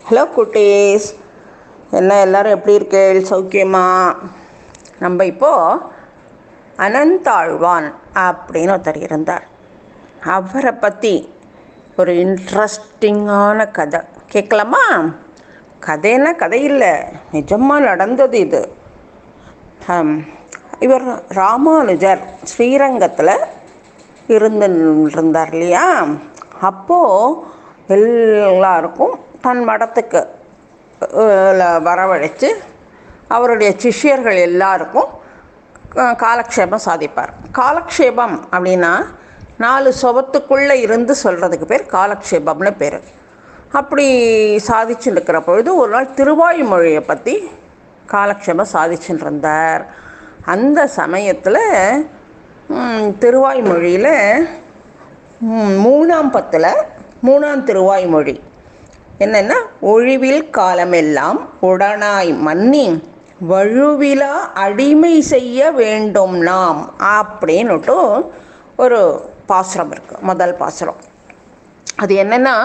hello குட்டீஸ் என்ன எல்லாரும் எப்படி இருக்கீள் சௌக்கியமா நம்ம இப்போது அனந்தாழ்வான் அப்படின்னு ஒருத்தர் இருந்தார் அவரை பற்றி ஒரு இன்ட்ரெஸ்டிங்கான கதை கேட்கலாமா கதைன்னா கதை இல்லை நிஜமாக நடந்தது இது ஹம், இவர் ராமானுஜர் ஸ்ரீரங்கத்தில் இருந்து இருந்தார் இல்லையா அப்போது எல்லாருக்கும் தன் மடத்துக்கு அஹ், வரவழைச்சு அவருடைய சிஷ்யர்கள் எல்லாருக்கும் அஹ், காலக்ஷேபம் சாதிப்பார் காலக்ஷேபம் அப்படின்னா நாலு சுபத்துக்குள்ளே இருந்து சொல்கிறதுக்கு பேர் காலக்ஷேபம்னு பேர் அப்படி சாதிச்சுட்டு இருக்கிற பொழுது ஒரு நாள் திருவாய்மொழியை பற்றி காலக்ஷேபம் சாதிச்சுட்டு இருந்தார் அந்த சமயத்தில் திருவாய்மொழியில் ம், மூணாம் பத்தில் மூணாம் திருவாய்மொழி என்னென்னா ஒழிவில் காலமெல்லாம் உடனாய் மன்னி வழுவிலா அடிமை செய்ய வேண்டும் நாம் அப்படின்னுட்டு ஒரு பாசுரம் இருக்கு முதல் பாசுரம் அது என்னென்னா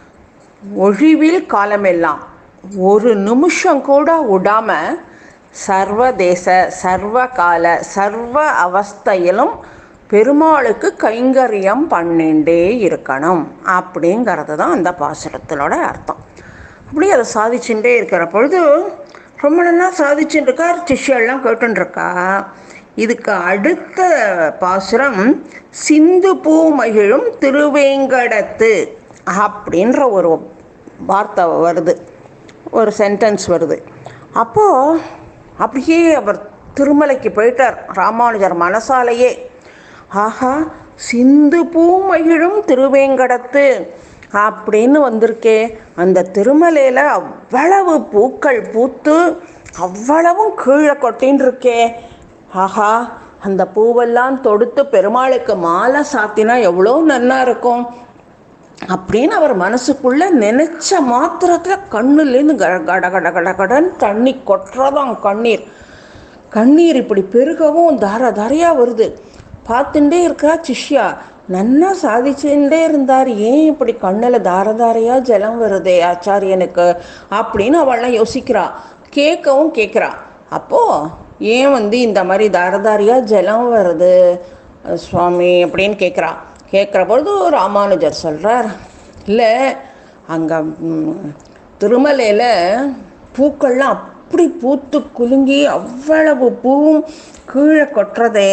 ஒழிவில் காலமெல்லாம் ஒரு நிமிஷம் கூட விடாம சர்வதேச சர்வகால சர்வ அவஸ்தையிலும் பெருமாளுக்கு கைங்கரியம் பண்ணிண்டே இருக்கணும் அப்படிங்கிறது தான் அந்த பாசுரத்தினோட அர்த்தம் அப்படி அதை சாதிச்சுட்டே இருக்கிற பொழுது ரொம்ப நல்லா சாதிச்சுட்டு இருக்கார் சிஷ்யெல்லாம் கேட்டுன்னு இருக்கா இதுக்கு அடுத்த பாசுரம் சிந்து பூ மகிழும் திருவேங்கடத்து அப்படின்ற ஒரு வார்த்தை வருது ஒரு சென்டென்ஸ் வருது அப்போது அப்படியே அவர் திருமலைக்கு போயிட்டார் ராமானுஜர் மனசாலேயே ஆஹா சிந்து பூ மகிழும் திருவேங்கடத்து அப்படின்னு வந்திருக்கே அந்த திருமலையில் அவ்வளவு பூக்கள் பூத்து அவ்வளவும் கீழே கொட்டின்னு இருக்கே ஆஹா அந்த பூவெல்லாம் தொடுத்து பெருமாளுக்கு மாலை சாத்தினா எவ்வளோ நல்லா இருக்கும் அப்படின்னு அவர் மனசுக்குள்ள நினைச்ச மாத்திரத்தில் கண்ணுலேருந்து கட கட கட கட கடன்னு தண்ணி கொட்டுறதாம் கண்ணீர் கண்ணீர் இப்படி பெருகவும் தார தாரையாக வருது பார்த்துட்டே இருக்கா சிஷ்யா நன்னா சாதிச்சுட்டே இருந்தார் ஏன் இப்படி கண்ணில் தார தாரையாக ஜலம் வருதே ஆச்சாரியனுக்கு அப்படின்னு அவள்லாம் யோசிக்கிறா கேட்கவும் கேட்குறா அப்போது ஏன் வந்து இந்த மாதிரி தாரதாரியாக ஜலம் வருது சுவாமி அப்படின்னு கேட்குறா கேட்குற பொழுது ராமானுஜர் சொல்கிறார் இல்லை அங்கே திருமலையில் பூக்கள்லாம் அப்படி பூத்து குலுங்கி அவ்வளவு பூவும் கீழே கொட்டுறதே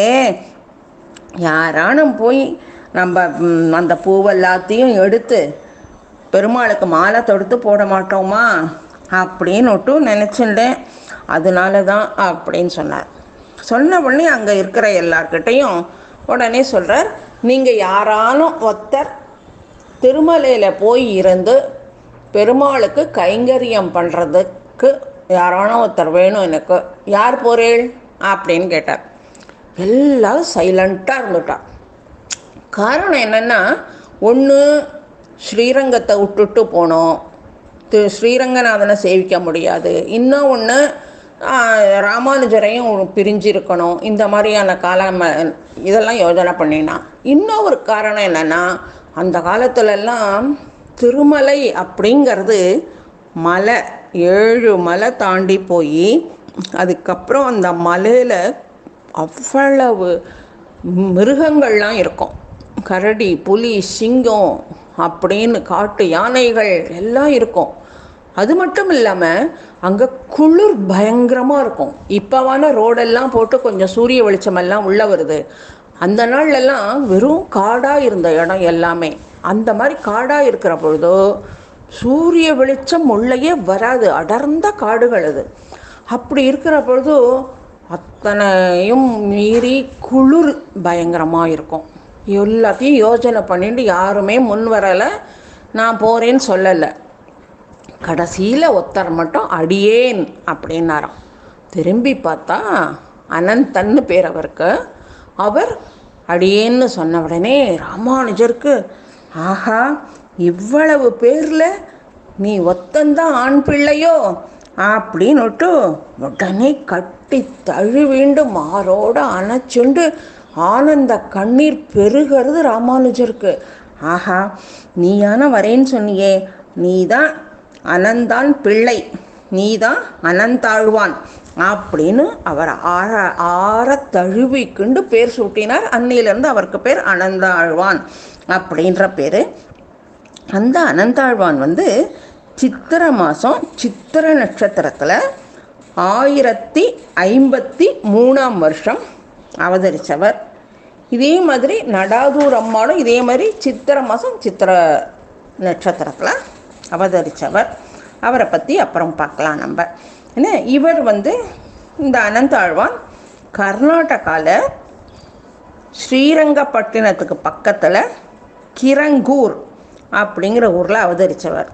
யாரானும் போய் நம்ம ம், அந்த பூவெல்லாத்தையும் எடுத்து பெருமாளுக்கு மாலை தொடுத்து போட மாட்டோமா அப்படின்னுட்டு நினச்சிட்டேன் அதனால தான் அப்படின்னு சொன்னார் சொன்ன உடனே அங்கே இருக்கிற எல்லார்கிட்டையும் உடனே சொல்கிறார் நீங்கள் யாரானும் ஒருத்தர் திருமலையில் போய் இருந்து பெருமாளுக்கு கைங்கரியம் பண்ணுறதுக்கு யாரானும் ஒருத்தர் வேணும் எனக்கு யார் போறேள் அப்படின்னு கேட்டார் எல்லாரும் சைலண்ட்டாக இருந்துட்டா காரணம் என்னென்னா ஒன்று ஸ்ரீரங்கத்தை விட்டுட்டு போனோம் திரு ஸ்ரீரங்கநாதனை சேவிக்க முடியாது இன்னும் ஒன்று ராமானுஜரையும் பிரிஞ்சிருக்கணும் இந்த மாதிரியான காலம் இதெல்லாம் யோஜனை பண்ணினா இன்னும் ஒரு காரணம் என்னென்னா அந்த காலத்துலலாம் திருமலை அப்படிங்கிறது மலை ஏழு மலை தாண்டி போய் அதுக்கப்புறம் அந்த மலையில் அவ்வளவு மிருகங்கள்லாம் இருக்கும் கரடி புலி சிங்கம் அப்படின்னு காட்டு யானைகள் எல்லாம் இருக்கும் அது மட்டும் இல்லாமல் அங்கே குளிர் பயங்கரமாக இருக்கும் இப்போவான ரோடெல்லாம் போட்டு கொஞ்சம் சூரிய வெளிச்சமெல்லாம் உள்ளே வருது அந்த நாள்லெல்லாம் வெறும் காடாக இருந்த இடம் எல்லாமே அந்த மாதிரி காடாக இருக்கிற பொழுதோ சூரிய வெளிச்சம் உள்ளேயே வராது அடர்ந்த காடுகள் அது அப்படி இருக்கிற பொழுது அத்தனையும் மீறி குளிர் பயங்கரமாக இருக்கும் எல்லாத்தையும் யோசனை பண்ணிட்டு யாருமே முன் வரலை நான் போகிறேன்னு சொல்லலை கடைசியில் ஒருத்தர் மட்டும் அடியேன் அப்படின்னாராம் திரும்பி பார்த்தா அனந்தன்னு பேர் அவருக்கு அவர் அடியேன்னு சொன்ன உடனே ராமானுஜருக்கு ஆஹா இவ்வளவு பேரில் நீ ஒத்தந்தான் ஆண் பிள்ளையோ அப்படின்னுட்டு உடனே கட்டி தழுவிண்டு மாரோட அணைச்சுண்டு ஆனந்த கண்ணீர் பெருகிறது ராமானுஜருக்கு ஆஹா நீயான வரேன்னு சொன்னியே நீ தான் அனந்தான் பிள்ளை நீதான் அனந்தாழ்வான் அப்படின்னு அவர் ஆற ஆற தழுவிக்குண்டு பேர் சூட்டினார் அன்னியிலேருந்து அவருக்கு பேர் அனந்தாழ்வான் அப்படின்ற பேர் அந்த அனந்தாழ்வான் வந்து சித்திர மாதம் சித்திர நட்சத்திரத்தில் ஆயிரத்தி ஐம்பத்தி மூணாம் வருஷம் அவதரித்தவர் இதே மாதிரி நடாதூர் அம்மாளும் இதே மாதிரி சித்திர மாதம் சித்திர நட்சத்திரத்தில் அவதரித்தவர் அவரை பற்றி அப்புறம் பார்க்கலாம் நம்ம என்ன இவர் வந்து இந்த அனந்தாழ்வான் கர்நாடகாவில் ஸ்ரீரங்கப்பட்டினத்துக்கு பக்கத்தில் கிரங்கூர் அப்படிங்கிற ஊரில் அவதரித்தவர்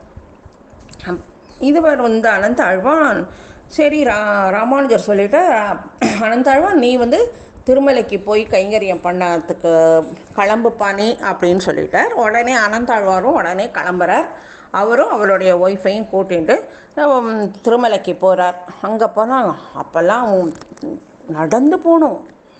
இதுவர் வந்து அனந்தாழ்வான் சரி ரா ராமானுஜர் சொல்லிட்டு அனந்தாழ்வான் நீ வந்து திருமலைக்கு போய் கைங்கரியம் பண்ணதுக்கு கிளம்புப்பா நீ அப்படின்னு சொல்லிட்டார் உடனே அனந்தாழ்வாரும் உடனே கிளம்புறார் அவரும் அவருடைய ஒய்ஃபையும் கூட்டிட்டு உம், திருமலைக்கு போகிறார் அங்கே போனால் அப்போல்லாம் நடந்து போகணும்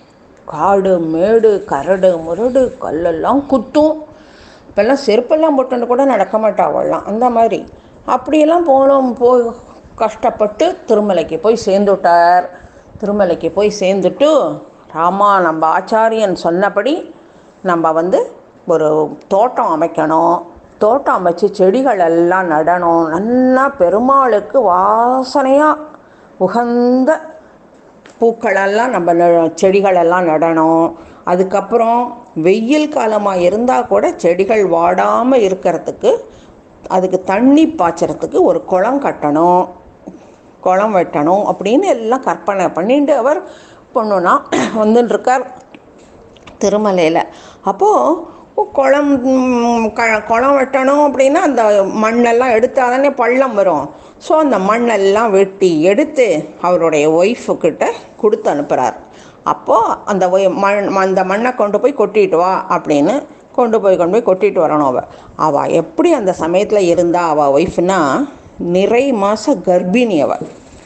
காடு மேடு கரடு முரடு கல்லெல்லாம் குத்தும் இப்போல்லாம் செருப்பெல்லாம் போட்டுட்டு கூட நடக்க மாட்டா அவள்லாம் அந்த மாதிரி அப்படியெல்லாம் போனோம் போய் கஷ்டப்பட்டு திருமலைக்கு போய் சேர்ந்துட்டார் திருமலைக்கு போய் சேர்ந்துட்டு ராமா நம்ம ஆச்சாரியன் சொன்னபடி நம்ம வந்து ஒரு தோட்டம் அமைக்கணும் தோட்டம் அமைச்சு செடிகள் எல்லாம் நடணும் நல்லா பெருமாளுக்கு வாசனையாக உகந்த பூக்களெல்லாம் நம்ம ந- செடிகளெல்லாம் நடணும் அதுக்கப்புறம் வெயில் காலமாக இருந்தால் கூட செடிகள் வாடாமல் இருக்கிறதுக்கு அதுக்கு தண்ணி பாய்ச்சறதுக்கு ஒரு குளம் கட்டணும் குளம் வெட்டணும் அப்படின்னு எல்லாம் கற்பனை பண்ணிட்டு அவர் பொண்ணுனா வந்துட்டு இருக்கார் திருமலையில் அப்போது குளம் ம், க குளம் வெட்டணும் அப்படின்னா அந்த மண்ணெல்லாம் எடுத்தால் தானே பள்ளம் வரும் ஸோ அந்த மண்ணெல்லாம் வெட்டி எடுத்து அவருடைய ஒய்ஃபுக்கிட்ட கொடுத்து அனுப்புகிறார் அப்போது அந்த ஒய் மண் அந்த மண்ணை கொண்டு போய் கொட்டிட்டு வா அப்படின்னு கொண்டு போய் கொண்டு போய் கொட்டிட்டு வரணும் அவள் அவள் எப்படி அந்த சமயத்தில் இருந்தா அவள் ஒய்ஃப்னா நிறை மாத கர்ப்பிணி அவள்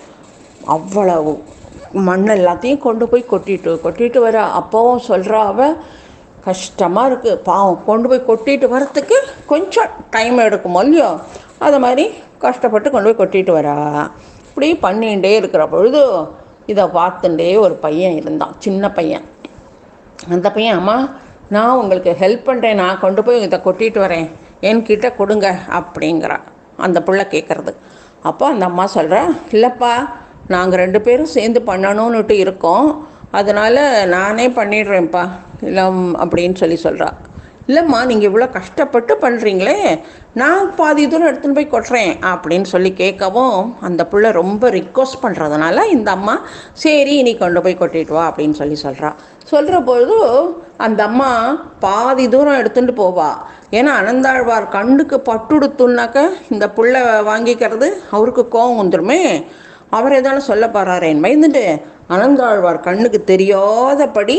அவ்வளவு மண் எல்லாத்தையும் கொண்டு போய் கொட்டிட்டு கொட்டிட்டு வர அப்போவும் சொல்கிறா அவ கஷ்டமாக இருக்குது பாவம் கொண்டு போய் கொட்டிட்டு வரத்துக்கு கொஞ்சம் டைம் எடுக்குமோ இல்லையோ அது மாதிரி கஷ்டப்பட்டு கொண்டு போய் கொட்டிட்டு வரா இப்படி பண்ணிகிட்டே இருக்கிற பொழுது இதை பார்த்துட்டே ஒரு பையன் இருந்தான் சின்ன பையன் அந்த பையன் அம்மா நான் உங்களுக்கு ஹெல்ப் பண்ணுறேன் நான் கொண்டு போய் இதை கொட்டிட்டு வரேன் என்கிட்ட கொடுங்க அப்படிங்கிறான் அந்த புள்ள கேட்குறது அப்போ அந்த அம்மா சொல்கிறா இல்லைப்பா நாங்கள் ரெண்டு பேரும் சேர்ந்து பண்ணணும்னுட்டு இருக்கோம் அதனால் நானே பண்ணிடுறேன்ப்பா இல்லை அப்படின்னு சொல்லி சொல்கிறா இல்லைம்மா நீங்கள் இவ்வளோ கஷ்டப்பட்டு பண்ணுறீங்களே நான் பாதி தூரம் எடுத்துன்னு போய் கொட்டுறேன் அப்படின்னு சொல்லி கேட்கவும் அந்த புள்ள ரொம்ப ரிக்வஸ்ட் பண்ணுறதுனால இந்த அம்மா சரி நீ கொண்டு போய் கொட்டிட்டு வா அப்படின்னு சொல்லி சொல்கிறா சொல்கிற பொழுது அந்த அம்மா பாதி தூரம் எடுத்துட்டு போவா ஏன்னா அனந்தாழ்வார் கண்ணுக்கு பட்டுடுத்துனாக்க இந்த புள்ள வாங்கிக்கிறது அவருக்கு கோவம் வந்துருமே அவர் எதான சொல்ல போகிறாரேன் பயந்துட்டு அனந்தாழ்வார் கண்ணுக்கு தெரியாதபடி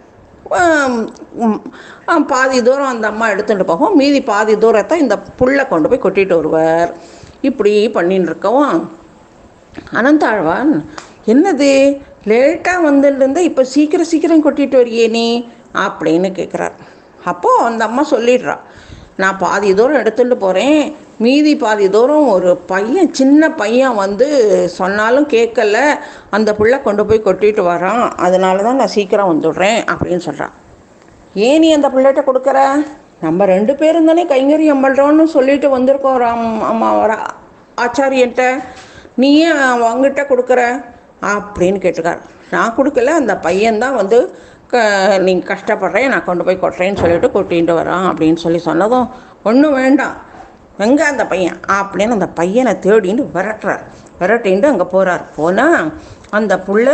ஆம், ம், ஆ, பாதி தூரம் அந்த அம்மா எடுத்துகிட்டு போகும் மீதி பாதி தூரத்தை இந்த புல்லை கொண்டு போய் கொட்டிட்டு வருவார் இப்படி பண்ணின்னு இருக்கவும் அனந்தாழ்வான் என்னது லேட்டாக வந்துட்டு இப்போ சீக்கிரம் சீக்கிரம் கொட்டிட்டு வரியே நீ அப்படின்னு கேட்குறார் அப்போது அந்த அம்மா சொல்லிடுறா நான் பாதி தூரம் எடுத்துகிட்டு போகிறேன் மீதி பாதி தூரம் ஒரு பையன் சின்ன பையன் வந்து சொன்னாலும் கேட்கல அந்த புள்ள கொண்டு போய் கொட்டிட்டு வரான் அதனால தான் நான் சீக்கிரம் வந்துடுறேன் அப்படின்னு சொல்கிறான் ஏன் நீ அந்த பிள்ளைகிட்ட கொடுக்குற நம்ம ரெண்டு பேரும் தானே கைங்கரியம் பண்ணுறோன்னு சொல்லிட்டு வந்திருக்கோம் ராம் அம்மா வர ஆச்சாரியன்ட்ட நீ ஏன் அவங்ககிட்ட கொடுக்குற அப்படின்னு கேட்டிருக்கார் நான் கொடுக்கல அந்த பையன்தான் வந்து க நீங்கள் கஷ்டப்படுறேன் நான் கொண்டு போய் கொட்டுறேன்னு சொல்லிட்டு கொட்டிட்டு வரான் அப்படின்னு சொல்லி சொன்னதும் ஒன்றும் வேண்டாம் எங்கே அந்த பையன் அப்படின்னு அந்த பையனை தேடின்னு விரட்டுறார் விரட்டின்ட்டு அங்கே போகிறார் போனால் அந்த புள்ள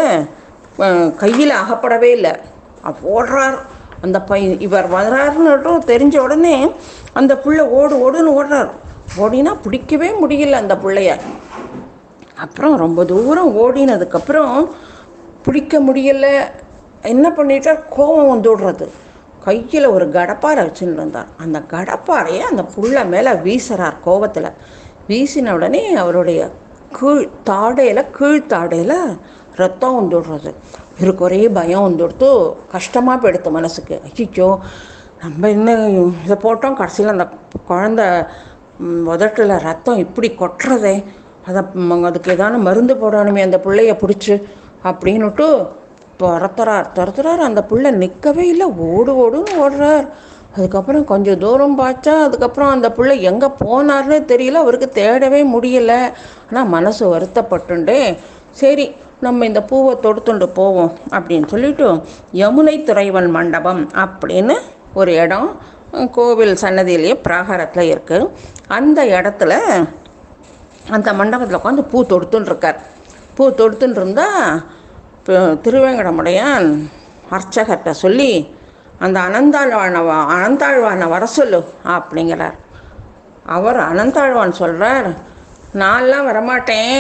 கையில் அகப்படவே இல்லை அப்ப ஓடுறார் அந்த பையன் இவர் வர்றாருன்னுட்டும் தெரிஞ்ச உடனே அந்த புள்ள ஓடு ஓடுன்னு ஓடுறார் ஓடினா பிடிக்கவே முடியல அந்த பிள்ளைய அப்புறம் ரொம்ப தூரம் ஓடினதுக்கப்புறம் பிடிக்க முடியல என்ன பண்ணிட்டார் கோபம் வந்து விடுறது கையில் ஒரு கடப்பாரை வச்சுன்னு இருந்தார் அந்த கடப்பாரையை அந்த புள்ள மேலே வீசுறார் கோபத்தில் வீசின உடனே அவருடைய கீழ் தாடையில் கீழ் தாடையில் ரத்தம் வந்து விடுறது இவருக்கு ஒரே பயம் வந்து கொடுத்து கஷ்டமாக போயிடுத்து மனசுக்கு ஐயோ நம்ம என்ன இதை போட்டோம் கடைசியில் அந்த குழந்த ம், உதட்டுல ரத்தம் இப்படி கொட்டுறதே அதை ம், அதுக்கு ஏதான மருந்து போடணுமே அந்த பிள்ளைய பிடிச்சி அப்படின்னுட்டு துரத்துறார் துரத்துறார் அந்த பிள்ளை நிற்கவே இல்லை ஓடு ஓடுன்னு ஓடுறார் அதுக்கப்புறம் கொஞ்சம் தூரம் பார்த்தா அதுக்கப்புறம் அந்த பிள்ளை எங்கே போனார்னு தெரியல அவருக்கு தேடவே முடியல ஆனால் மனசு வருத்தப்பட்டுண்டே சரி நம்ம இந்த பூவை தொடுத்துண்டு போவோம் அப்படின்னு சொல்லிட்டு யமுனை துறைவன் மண்டபம் அப்படின்னு ஒரு இடம் அஹ், கோவில் சன்னதியிலேயே பிராகாரத்தில் இருக்குது அந்த இடத்துல அந்த மண்டபத்தில் உட்காந்து பூ தொடுத்துன்னு இருக்கார் பூ தொடுத்துன்னு இருந்தால் இப்போ திருவேங்கடமுடையான் அர்ச்சகர்கிட்ட சொல்லி அந்த அனந்தாழ்வான வ- அனந்தாழ்வானை வர சொல்லு அப்படிங்கிறார் அவர் அனந்தாழ்வான் சொல்கிறார் நான்லாம் வரமாட்டேன்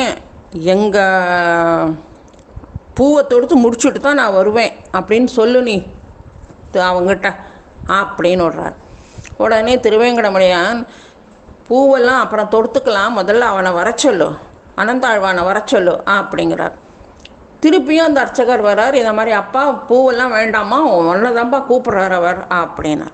எங்கள் பூவை தொடுத்து முடிச்சுட்டு தான் நான் வருவேன் அப்படின்னு சொல்லு நீ த- அவங்கிட்ட அப்படின்னு விடுறார் உடனே திருவேங்கடமுடையான் பூவெல்லாம் அப்புறம் தொடுத்துக்கலாம் முதல்ல அவனை வர சொல்லு அனந்தாழ்வானை வர சொல்லு அப்படிங்கிறார் திருப்பியும் அந்த அர்ச்சகர் வரார் இந்த மாதிரி அப்பா பூவெல்லாம் வேண்டாமா ஒன்றை தான்ப்பா கூப்பிட்றார் அவர் அப்படின்னார்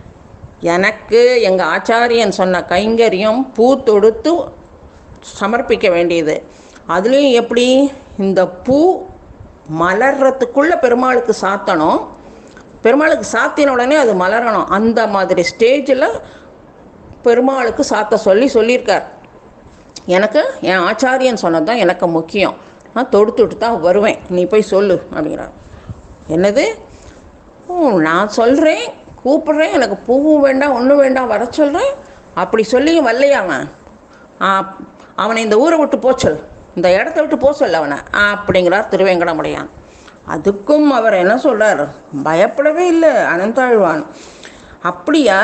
எனக்கு எங்கள் ஆச்சாரியன் சொன்ன கைங்கரியம் பூ தொடுத்து சமர்ப்பிக்க வேண்டியது அதுலேயும் எப்படி இந்த பூ மலர்றதுக்குள்ளே பெருமாளுக்கு சாத்தணும் பெருமாளுக்கு சாத்தின உடனே அது மலரணும் அந்த மாதிரி ஸ்டேஜில் பெருமாளுக்கு சாத்த சொல்லி சொல்லியிருக்கார் எனக்கு என் ஆச்சாரியன் சொன்னது தான் எனக்கு முக்கியம் நான் தொடுத்துட்டு தான் வருவேன் நீ போய் சொல்லு அப்படிங்கிறார் என்னது ஓ நான் சொல்கிறேன் கூப்பிடுறேன் எனக்கு பூவும் வேண்டாம் ஒன்றும் வேண்டாம் வர சொல்கிறேன் அப்படி சொல்லியும் வரலையா அவன் ஆ, அவனை இந்த ஊரை விட்டு போக சொல் இந்த இடத்த விட்டு போக சொல்ல அவனை அப்படிங்கிறார் திருவேங்கடமுடையான் அதுக்கும் அவர் என்ன சொல்றார் பயப்படவே இல்லை அனந்தாழ்வான் அப்படியா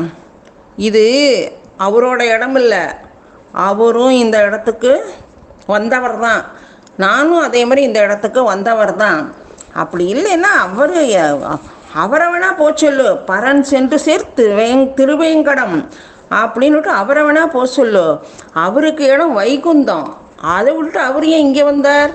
இது அவரோட இடம் இல்லை அவரும் இந்த இடத்துக்கு வந்தவர் தான் நானும் அதே மாதிரி இந்த இடத்துக்கு வந்தவர் தான் அப்படி இல்லைன்னா அவர் அவரை வேணா போ சொல்லு பரன் சென்று சேர் திருவேங் திருவேங்கடம் அப்படின்னுட்டு அவரை வேணா போ சொல்லு அவருக்கு இடம் வைகுந்தம் அதை விட்டு அவர் ஏன் இங்கே வந்தார்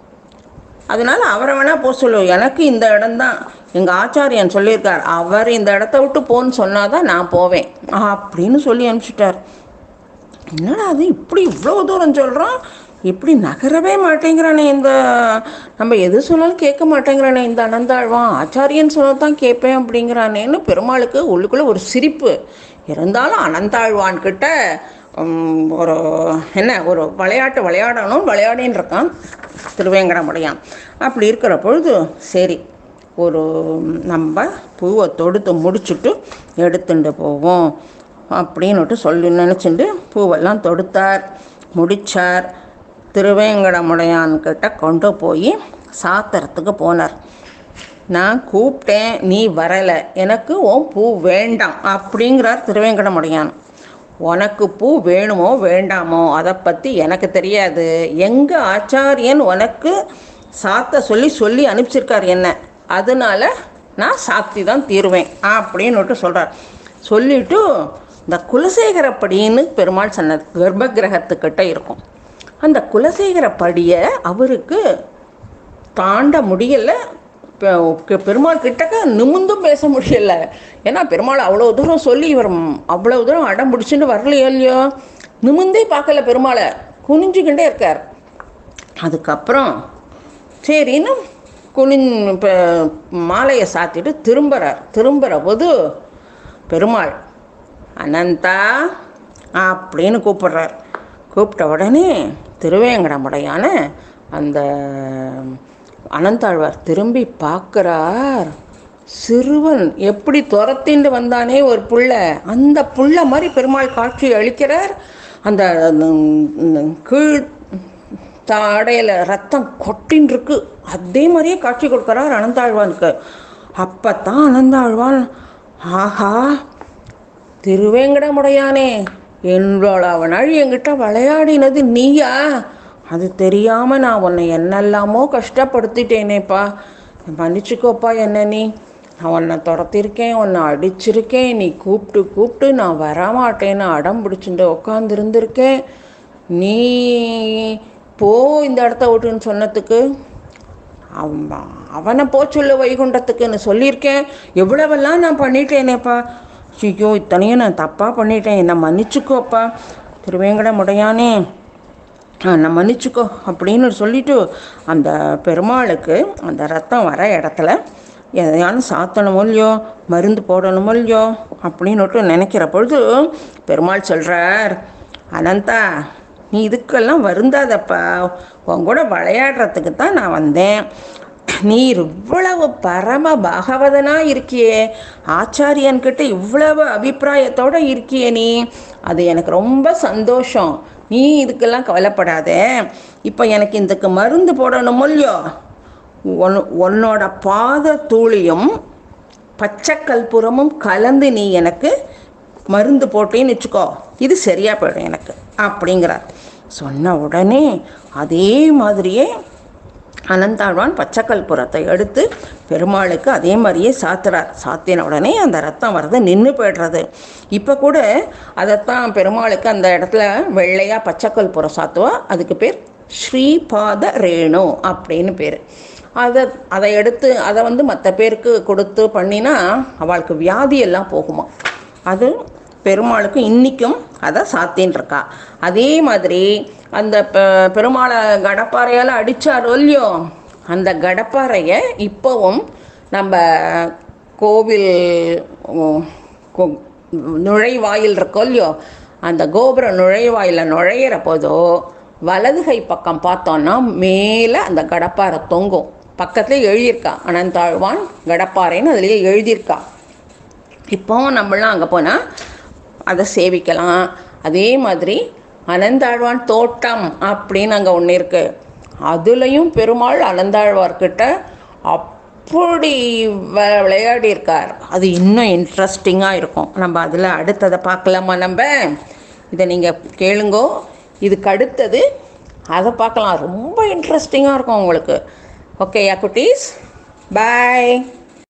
அதனால அவரை வேணா போக சொல்லு எனக்கு இந்த இடம்தான் எங்கள் ஆச்சாரியன் சொல்லியிருக்கார் அவர் இந்த இடத்த விட்டு போன்னு சொன்னாதான் நான் போவேன் அப்படின்னு சொல்லி அனுப்பிச்சிட்டார் என்னடா அது இப்படி இவ்வளோ தூரம் சொல்கிறோம் இப்படி நகரவே மாட்டேங்கிறானே இந்த நம்ம எது சொன்னாலும் கேட்க மாட்டேங்கிறானே இந்த அனந்தாழ்வான் ஆச்சாரியன் சொன்னது தான் கேட்பேன் அப்படிங்கிறானேன்னு பெருமாளுக்கு உள்ளுக்குள்ளே ஒரு சிரிப்பு இருந்தாலும் அனந்தாழ்வான் கிட்ட உம், ஒரு என்ன ஒரு விளையாட்டு விளையாடணும் விளையாடின்னு இருக்கான் திருவேங்கடமுடையான் அப்படி இருக்கிற பொழுது சரி ஒரு நம்ம பூவை தொடுத்து முடிச்சுட்டு எடுத்துட்டு போவோம் அப்படின்னுட்டு சொல்லி நினச்சிட்டு பூவெல்லாம் தொடுத்தார் முடித்தார் திருவேங்கடமுடையான்கிட்ட கொண்டு போய் சாத்திரத்துக்கு போனார் நான் கூப்பிட்டேன் நீ வரலை எனக்கு உன் பூ வேண்டாம் அப்படிங்கிறார் திருவேங்கடமுடையான் உனக்கு பூ வேணுமோ வேண்டாமோ அதை பற்றி எனக்கு தெரியாது எங்கள் ஆச்சாரியன் உனக்கு சாத்த சொல்லி சொல்லி அனுப்பிச்சிருக்கார் என்ன அதனால நான் சாத்தி தான் தீருவேன் அப்படின்னுட்டு சொல்கிறார் சொல்லிட்டு இந்த குலசேகரப்படின்னு பெருமாள் சொன்ன கர்ப்ப கிரகத்துக்கிட்ட இருக்கும் அந்த குலசேகரப்படியை அவருக்கு தாண்ட முடியல பெ- பெருமாள் கிட்டக்க நிமிந்தும் பேச முடியல ஏன்னா பெருமாள் அவ்வளோ தூரம் சொல்லி இவர் ம்- அவ்வளோ தூரம் அடம் பிடிச்சிட்டு வரலையோ இல்லையோ நிமிந்தே பார்க்கல பெருமாளை குனிஞ்சுக்கிட்டே இருக்கார் அதுக்கப்புறம் சரின்னு குனிஞ் இப்போ மாலையை சாத்திட்டு திரும்புகிறார் திரும்புகிற போது பெருமாள் அனந்தா அப்படின்னு கூப்பிடுறார் கூப்பிட்ட உடனே திருவேங்கடமுடையான அந்த அனந்தாழ்வார் திரும்பி பார்க்குறார் சிறுவன் எப்படி துரத்திண்டு வந்தானே ஒரு புள்ள அந்த புள்ள மாதிரி பெருமாள் காட்சி அளிக்கிறார் அந்த ம், கீழ் தாடையில் ரத்தம் கொட்டின்னு இருக்கு அதே மாதிரியே காட்சி கொடுக்குறார் அனந்தாழ்வானுக்கு அப்பத்தான் அனந்தாழ்வான் ஆஹா திருவேங்கடமுடையானே என்னோட நாள் என்கிட்ட விளையாடினது நீயா அது தெரியாம நான் உன்னை என்னெல்லாமோ கஷ்டப்படுத்திட்டேனேப்பா மன்னிச்சுக்கோப்பா என்ன நீ நான் உன்னை துரத்திருக்கேன் உன்னை அடிச்சிருக்கேன் நீ கூப்பிட்டு கூப்பிட்டு நான் வரமாட்டேன்னு அடம் பிடிச்சிட்டு உட்காந்துருந்துருக்கேன் நீ போ இந்த இடத்த விட்டுன்னு சொன்னதுக்கு அவன் அவனை போ சொல்லு வைகுண்டத்துக்குன்னு சொல்லியிருக்கேன் எவ்வளவெல்லாம் நான் பண்ணிட்டேனேப்பா ஐயோ இத்தனையும் நான் தப்பாக பண்ணிட்டேன் என்னை மன்னிச்சுக்கோப்பா திருவேங்கடமுடையானே நான் மன்னிச்சுக்கோ அப்படின்னு சொல்லிட்டு அந்த பெருமாளுக்கு அந்த ரத்தம் வர இடத்துல எதையானு சாத்தணுமோ இல்லையோ மருந்து போடணுமோ இல்லையோ அப்படின்னுட்டு நினைக்கிற பொழுது பெருமாள் சொல்கிறார் அனந்தா நீ இதுக்கெல்லாம் வருந்தாதப்பா உன் கூட விளையாடுறதுக்கு தான் நான் வந்தேன் நீ இவ்வளவு பரம பாகவதனா இருக்கியே ஆச்சாரியன்கிட்ட இவ்வளவு அபிப்பிராயத்தோட இருக்கியே நீ அது எனக்கு ரொம்ப சந்தோஷம் நீ இதுக்கெல்லாம் கவலைப்படாத இப்போ எனக்கு இதுக்கு மருந்து போடணுமோ இல்லையோ உன் உன்னோட பாத தூளியும் பச்சை கற்பூரமும் கலந்து நீ எனக்கு மருந்து போட்டேன்னு வச்சுக்கோ இது சரியா போயிடும் எனக்கு அப்படிங்கிறார் சொன்ன உடனே அதே மாதிரியே அனந்தாழ்வான் பச்சை கற்பூரத்தை எடுத்து பெருமாளுக்கு அதே மாதிரியே சாத்துறார் சாத்தின உடனே அந்த ரத்தம் வர்றது நின்று போய்டுறது இப்போ கூட அதைத்தான் பெருமாளுக்கு அந்த இடத்துல வெள்ளையாக பச்சை கற்பூரம் சாத்துவா அதுக்கு பேர் ஸ்ரீபாத ரேணு அப்படின்னு பேர் அதை அதை எடுத்து அதை வந்து மற்ற பேருக்கு கொடுத்து பண்ணினா அவளுக்கு வியாதி எல்லாம் போகுமா அது பெருமாளுக்கு இன்றைக்கும் அதை சாத்தின்னு இருக்கா அதே மாதிரி அந்த பெ- பெருமாளை கடப்பாறையால் அடித்தாரோ இல்லையோ அந்த கடப்பாறையை இப்போவும் நம்ம கோவில் உம், கோ- நுழைவாயில் இருக்கோ இல்லையோ அந்த கோபுர நுழைவாயில நுழையிற போதோ வலது கை பக்கம் பார்த்தோன்னா மேலே அந்த கடப்பாறை தொங்கும் பக்கத்தில் எழுதியிருக்கா அனந்தாழ்வான் கடப்பாறைன்னு அதுலேயே எழுதியிருக்கா இப்போ நம்மளாம் அங்கே போனால் அதை சேவிக்கலாம் அதே மாதிரி அனந்தாழ்வான் தோட்டம் அப்படின்னு அங்கே ஒன்று இருக்குது அதுலேயும் பெருமாள் அனந்தாழ்வார்கிட்ட அப்படி வ விளையாடி இருக்கார் அது இன்னும் இன்ட்ரெஸ்டிங்காக இருக்கும் நம்ம அதில் அடுத்ததை பார்க்கலாமா நம்ம இதை நீங்கள் கேளுங்கோ இதுக்கு அடுத்தது அதை பார்க்கலாம் ரொம்ப இன்ட்ரெஸ்டிங்காக இருக்கும் உங்களுக்கு ஓகே யா குட்டீஸ் பாய்